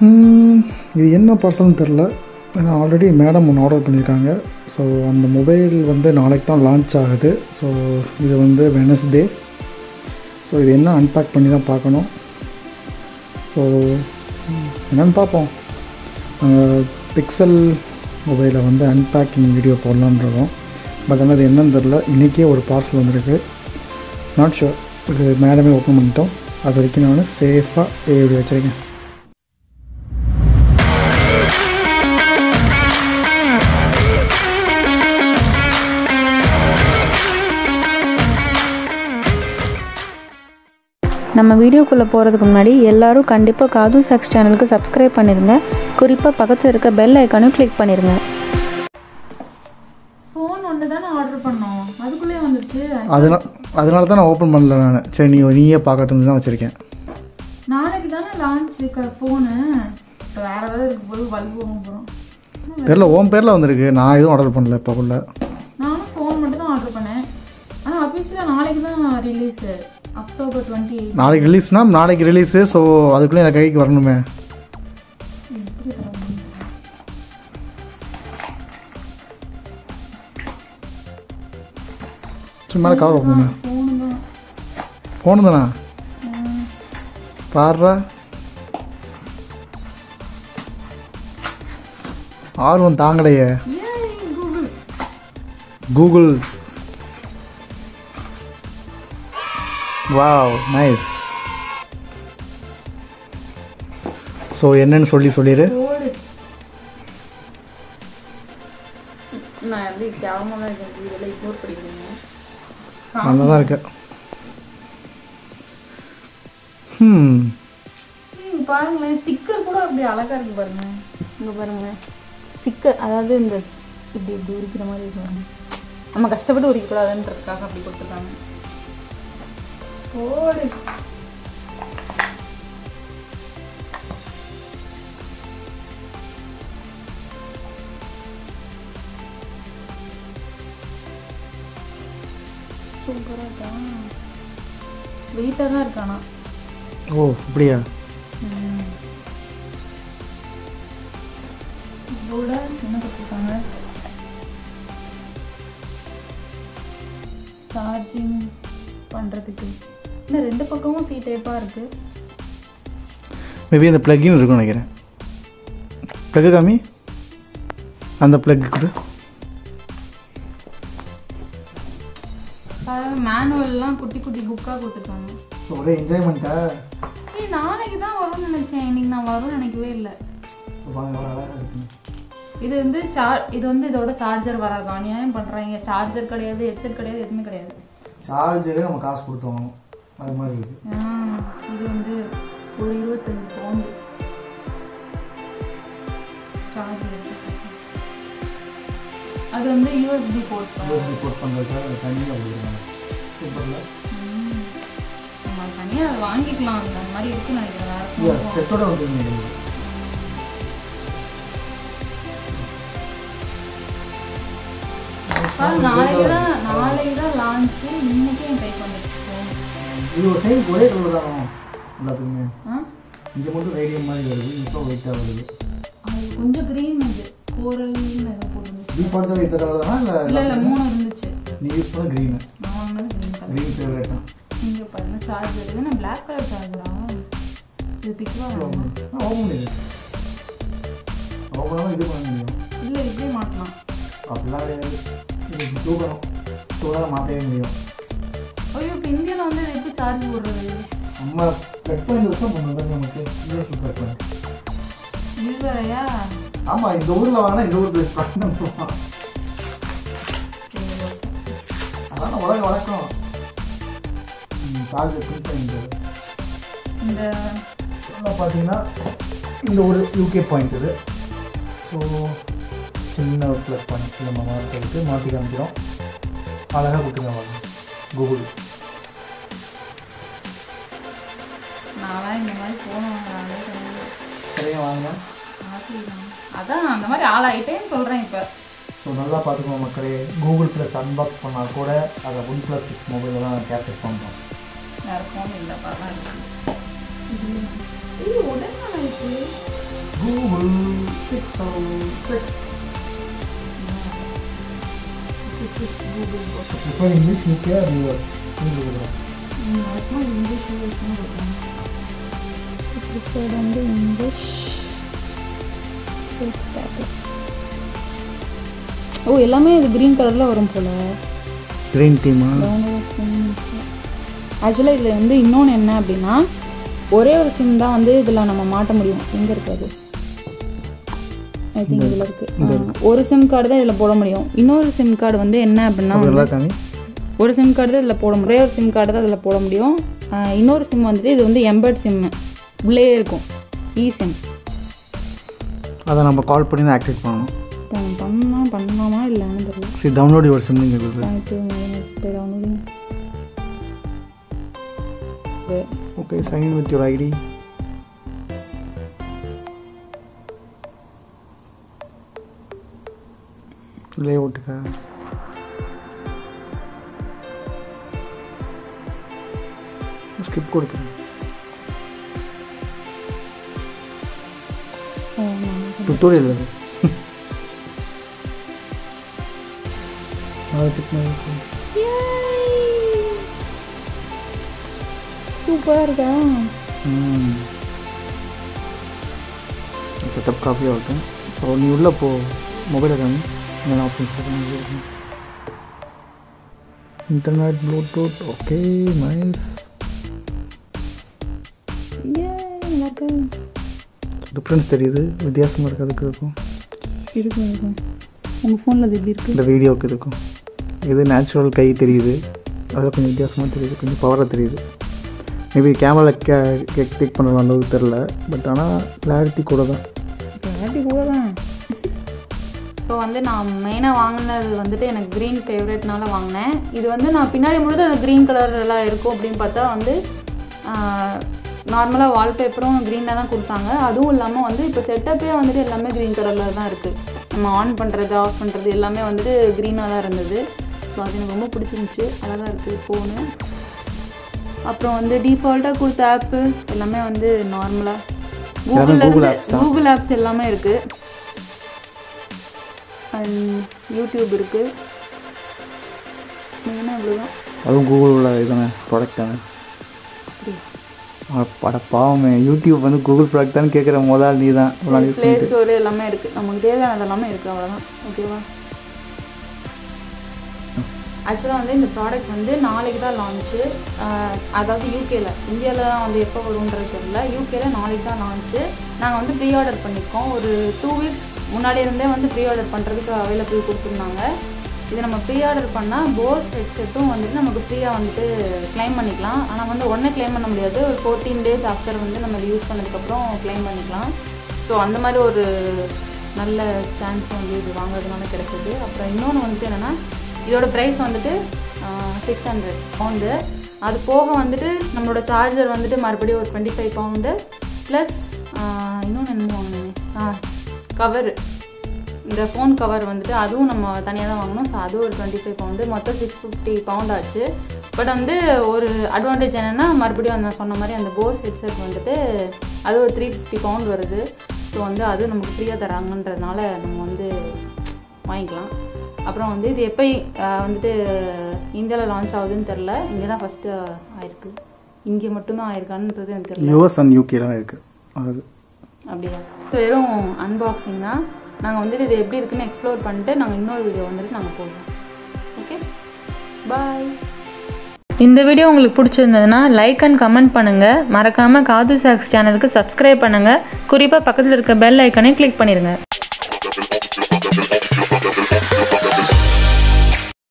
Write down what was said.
ம், இது என்ன பார்சல்னு தெரில ஏன்னா ஆல்ரெடி மேடம் ஒன்று ஆர்டர் பண்ணியிருக்காங்க ஸோ அந்த மொபைல் வந்து நாளைக்கு தான் லான்ச் ஆகுது ஸோ இது வந்து வெனஸ்டே ஸோ இது என்ன அன்பேக் பண்ணி தான் பார்க்கணும் ஸோ என்னன்னு பார்ப்போம் பிக்சல் மொபைலை வந்து அன்பேக்கிங் வீடியோ போடலான்னு இருக்கோம் பட் ஆனால் அது என்னன்னு தெரில இன்றைக்கே ஒரு பார்சல் வந்திருக்கு நாட் ஷுர் இது மேடமே ஓப்பன் பண்ணிட்டோம் அது வரைக்கும் நான் சேஃபாக வீடியோ வச்சுருக்கேன் நம்ம வீடியோக்குள்ளே போகிறதுக்கு முன்னாடி எல்லாரும் கண்டிப்பாக காது சாக்ஸ் சேனலுக்கு சப்ஸ்கிரைப் பண்ணிடுங்க குறிப்பாக பக்கத்தில் இருக்க பெல் ஐக்கானும் கிளிக் பண்ணிடுங்க ஃபோன் ஒன்று தானே ஆர்டர் பண்ணோம் அதுக்குள்ளே வந்துருச்சு அதனால அதனால தான் நான் ஓப்பன் பண்ணல நான் சரி நீ நீயே பார்க்கட்டும்னு தான் வச்சுருக்கேன் நாளைக்கு தானே லான்ச் ஃபோனு இப்போ வேற ஏதாவது இருக்கு போது பல்பு வாங்க போகிறோம் தெரில உன் பேரில் வந்திருக்கு நான் எதுவும் ஆர்டர் பண்ணல இப்போக்குள்ள நானும் ஃபோன் மட்டும் தான் ஆர்டர் பண்ணேன் ஆனால் அஃபிஷியலாக நாளைக்கு தான் ரிலீஸு அக்டோபர் டுவெண்ட்டி எயிட் நாளைக்கு ரிலீஸ்னா நாளைக்கு ரிலீஸு ஸோ அதுக்குள்ளே என் கைக்கு வரணுமே சும்மா கவர் ஓப்பன் ஃபோனு தான் ஃபோனு தானா பாடுறா ஆர்வம் தாங்கலையே ஏன் Google Google wow nice so என்னன்னு சொல்லி சொல்லிடு கோடு நான் வந்து கேவலமாக இருக்கேன் இதெல்லாம் இக்னோர் பண்ணிக்கிறீங்க நல்லா தான் இருக்கு ம் ம், பாருங்களேன் ஸ்டிக்கர் கூட அப்படி அழகா இருக்கு பாருங்க இங்க பாருங்களேன் ஸ்டிக்கர் அதாவது இந்த இப்படி இப்படி உரிக்கிற மாதிரி இருக்கு பாருங்க. நம்ம கஷ்டப்பட்டு உரிக்கக்கூடாதுன்றதுக்காக அப்படி கொடுத்துருக்காங்க போடு சூப்பராக இருக்கா வெயிட்டாக தான் இருக்கானா ஓ அப்படியா இதோட என்ன கொடுத்துருக்காங்க சார்ஜிங் பண்ணுறதுக்கு இன்னும் ரெண்டு பக்கமும் சி டைப்பாக இருக்குது மேபி அந்த ப்ளக்கின் இருக்கும்னு நினைக்கிறேன் ப்ளக்கு காமி அந்த ப்ளக் கொடு மேனுவல்லாம் குட்டி குட்டி புக்காக கொடுத்துருக்காங்க ஸோ ஒரே என்ஜாய்மெண்ட்டா ஏய் நாளைக்கு தான் வரும்னு நினச்சேன் இன்னைக்கு நான் வரும்னு நினைக்கவே இல்லை அழகாக இருக்குங்க இது வந்து சார் இது வந்து இதோட சார்ஜர் வராது அநியாயம் பண்ணுறாங்க சார்ஜர் கிடையாது ஹெட்செட் கிடையாது எதுவுமே கிடையாது சார்ஜரே நம்ம காசு கொடுத்து வாங்கணும் அது மாதிரி இருக்குது ஆ, இது வந்து ஒரு இருபத்தஞ்சு பவுண்டு சார்ஜர் அது வந்து யூஎஸ்பி போர்ட் யூஎஸ்பி போர்ட் பண்ணுறதுக்காக தனியாக கொடுக்குறாங்க சூப்பரில் நம்ம தனியாக அதை வாங்கிக்கலாம் அந்த மாதிரி இருக்குன்னு நினைக்கிறேன் வேற இல்லை செட்டோட வந்துருங்க phone. நாளைக்கு தான் நாளைக்கு தான் லான்ச்சு இன்னைக்கே என் கைக்கு வந்துருச்சு phone. இது ஒரு சைடு ஒரே கலர் தான் எல்லாத்துக்குமே ஆ இங்கே மட்டும் ரேடியம் மாதிரி வருது இப்போ ஒயிட்டாக வருது அது கொஞ்சம் க்ரீன் அது கோரல்னு ஏதோ போட்டுருந்துச்சு நீ படத்தில் இந்த கலர் தானா இல்லை இல்லை இல்லை மூணு இருந்துச்சு நீ யூஸ் பண்ண க்ரீனு நான் வாங்கினது க்ரீன் கலர் க்ரீன் ஃபேவரேட்டா இங்கே பாருங்க சார்ஜர் இது நான் பிளாக் கலர் சார்ஜரா இது பிக்வா ஓப்பன் பண்ணிடு ஓப்பனாக இது பண்ண முடியும் இல்லை இப்படியே மாட்டலாம் அப்படிலாம் கிடையாது இது தூக்கணும் தூக்காத மாற்றவே முடியும் ஐயோ இப்போ இந்தியாவில் வந்து இது எப்படி சார்ஜ் போடுறது நம்ம கட் பண்ணி வருஷம் முன்னாடி நமக்கு யூஎஸ்பி கட் பண்ணி இது வேறையா ஆமாம் இந்த ஊரில் வாங்கினா இந்த ஊருக்கு பண்ணணும் சரி okay. அதான் உலக வழக்கம் சார்ஜர் பிரிண்ட் பண்ணிட்டு இந்த பார்த்தீங்கன்னா இந்த ஒரு யூகே பாயிண்ட் இது ஸோ சின்ன ஒரு ப்ளஸ் பாயிண்ட் நம்ம மாற்றுறதுக்கு மாற்றி காமிக்கிறோம் அழகாக கொடுத்துருக்காங்க கூகுள் நான்லாம் இந்த மாதிரி ஃபோன் வாங்குறாங்களே கிடையாது சரியாக வாங்க மாற்றிக்கலாம் அதான் அந்த மாதிரி ஆளாயிட்டேன்னு சொல்கிறேன் இப்போ ஸோ நல்லா பார்த்துக்கோங்க மக்களே கூகுள் ப்ளஸ் அன்பாக்ஸ் பண்ணால் கூட அதை ஒன் ப்ளஸ் சிக்ஸ் மொபைலில் தான் கேப்சர் பண்ணுறோம் வேறு ஃபோன் இல்லை பரவாயில்ல இது ஏய் உடனே ஆயிடுச்சு கூகுள் பிக்சல் சிக்ஸ் இப்போ இங்கிலீஷ் நிற்க ரிவர்ஸ் ப்ரிஃபர்ட் வந்து இங்கிலீஷ் ஓ எல்லாமே இது க்ரீன் கலரில் வரும் போல க்ரீன் டீமா ஆக்சுவலாக இதில் வந்து இன்னொன்று என்ன அப்படின்னா ஒரே ஒரு சிம் தான் வந்து இதில் நம்ம மாட்ட முடியும் எங்கே இருக்காது ஐ திங்க் இதில் இருக்குது ஒரு சிம் கார்டு தான் இதில் போட முடியும் இன்னொரு சிம் கார்டு வந்து என்ன அப்படின்னா நல்லா காமி ஒரு சிம் கார்டு தான் இதில் போட முடியும் ஒரே ஒரு சிம் கார்டு தான் இதில் போட முடியும் ஆஹ் இன்னொரு சிம் வந்துட்டு இது வந்து எம்பர்ட் சிம்மு உள்ளே இருக்கும் இ சிம் அதை நம்ம கால் பண்ணி தான் ஆக்டிவேட் பண்ணணும் பண்ணா பண்ணலாமா இல்லைன்னு தெரியல சரி டவுன்லோட் யுவர் சிம் நீங்கள் thank you downloading okay sign with your ID லே அவுட்டுக்கா ஸ்கிப் கொடுத்துருங்க டுட்டோரியல் அது சூப்பராக இருக்கா செட்டப் காப்பியாக இருக்கும் ஸோ நீ உள்ளே போ மொபைல் காமி என்ன ஆப்ஷன்ஸ் இருக்கும் இன்டர்நெட் ப்ளூடூத் ஓகே நைஸ் எனக்கு டிஃப்ரென்ஸ் தெரியுது வித்தியாசமாக இருக்குது அதுக்கு இருக்கும் இதுக்கும் இருக்கும் உங்கள் ஃபோனில் அது எப்படி இருக்குது இந்த வீடியோவுக்கு இதுக்கும் இது நேச்சுரல் கை தெரியுது அதில் கொஞ்சம் வித்தியாசமாக தெரியுது கொஞ்சம் பவராக தெரியுது மேபி கேமரா கே கிளிக் பண்ணுற அளவுக்கு தெரில பட் ஆனால் கிளாரிட்டி கூட தான் கிளாரிட்டி கூட தான் ஸோ வந்து நான் மெயினாக வாங்கினது வந்துட்டு எனக்கு க்ரீன் ஃபேவரட்னால வாங்கினேன் இது வந்து நான் பின்னாடி முழுது அந்த க்ரீன் கலர்லாம் இருக்கும் அப்படின்னு பார்த்தா வந்து நார்மலாக வால்பேப்பரும் க்ரீனில் தான் கொடுத்தாங்க அதுவும் இல்லாமல் வந்து இப்போ செட்டப்பே வந்துட்டு எல்லாமே க்ரீன் கலரில் தான் இருக்குது நம்ம ஆன் பண்ணுறது ஆஃப் பண்ணுறது எல்லாமே வந்துட்டு க்ரீனாக தான் இருந்தது ஸோ அது எனக்கு ரொம்ப பிடிச்சிருந்துச்சி அழகாக இருக்குது ஃபோனு அப்புறம் வந்து டிஃபால்ட்டாக கொடுத்த ஆப்பு எல்லாமே வந்து நார்மலாக கூகுளில் Google இருந்து கூகுள் ஆப்ஸ் எல்லாமே இருக்குது அண்ட் யூடியூப் இருக்குது மெயினாக இவ்வளோதான் அதுவும் கூகுளில் இதுதானே ப்ராடக்ட் தானே பட பாவமே யூடியூப் வந்து கூகுள் ப்ராடக்ட் தான் கேட்குற முதல் நீ தான் இவ்வளோ யூஸ் ப்ளே ஸ்டோர் எல்லாமே இருக்குது நமக்கு தேவையானது எல்லாமே இருக்குது அவ்வளோதான் ஓகேவா ஆக்சுவலாக வந்து இந்த ப்ராடக்ட் வந்து நாளைக்கு தான் லான்ச்சு அதாவது யூகேல இந்தியாவில் தான் வந்து எப்போ வரும்ன்றது தெரியல யூகேல நாளைக்கு தான் லான்ச்சு நாங்கள் வந்து ப்ரீ ஆர்டர் பண்ணியிருக்கோம் ஒரு டூ வீக்ஸ் முன்னாடி இருந்தே வந்து ப்ரீ ஆர்டர் பண்ணுறதுக்கு அவைலபிள் கொடுத்துருந்தாங்க இது நம்ம ப்ரீ ஆர்டர் பண்ணால் போஸ் ஹெட்செட்டும் வந்துட்டு நமக்கு ஃப்ரீயாக வந்துட்டு க்ளைம் பண்ணிக்கலாம் ஆனால் வந்து உடனே க்ளைம் பண்ண முடியாது ஒரு ஃபோர்டீன் டேஸ் ஆஃப்டர் வந்து நம்ம யூஸ் பண்ணதுக்கப்புறம் க்ளைம் பண்ணிக்கலாம் ஸோ அந்த மாதிரி ஒரு நல்ல சான்ஸ் வந்து இது வாங்குறதுனால கிடைச்சது அப்புறம் இன்னொன்று வந்துட்டு என்னென்னா இதோட ப்ரைஸ் வந்துட்டு சிக்ஸ் ஹண்ட்ரட் பவுண்டு அது போக வந்துட்டு நம்மளோட சார்ஜர் வந்துட்டு மறுபடியும் ஒரு டுவெண்ட்டி ஃபைவ் பவுண்டு ப்ளஸ் இன்னொன்று என்னமோ வாங்கினேன் ஆ கவரு இந்த ஃபோன் கவர் வந்துட்டு அதுவும் நம்ம தனியாக தான் வாங்கணும் ஸோ அது ஒரு டுவெண்ட்டி ஃபைவ் பவுண்டு மொத்தம் சிக்ஸ் ஃபிஃப்டி பவுண்ட் ஆச்சு பட் வந்து ஒரு அட்வான்டேஜ் என்னென்னா மறுபடியும் நான் சொன்ன மாதிரி அந்த போஸ் ஹெட்செட் வந்துட்டு அது ஒரு த்ரீ ஃபிஃப்டி பவுண்ட் வருது ஸோ வந்து அது நமக்கு ஃப்ரீயாக தராங்கன்றதுனால நம்ம வந்து வாங்கிக்கலாம் அப்புறம் வந்து இது எப்போ அஹ், வந்துட்டு இந்தியாவில் லான்ச் ஆகுதுன்னு தெரில இங்கே தான் ஃபஸ்ட்டு ஆயிருக்கு இங்கே மட்டும்தான் ஆயிருக்கான்றது எனக்கு தெரியல யூஎஸ் அண்ட் யூகேலாம் இருக்குது அது அப்படியா வெறும் அன்பாக்சிங் தான் நாங்கள் வந்துட்டு இது எப்படி இருக்குன்னு எக்ஸ்ப்ளோர் பண்ணிட்டு நாங்கள் இன்னொரு வீடியோ வந்துட்டு நாங்கள் போடுவோம் ஓகே பாய் இந்த வீடியோ உங்களுக்கு பிடிச்சிருந்ததுன்னா லைக் அண்ட் கமெண்ட் பண்ணுங்கள் மறக்காமல் காது சாக்ஸ் சேனலுக்கு சப்ஸ்கிரைப் பண்ணுங்கள் குறிப்பாக பக்கத்தில் இருக்க பெல் ஐக்கனையும் கிளிக் பண்ணிடுங்க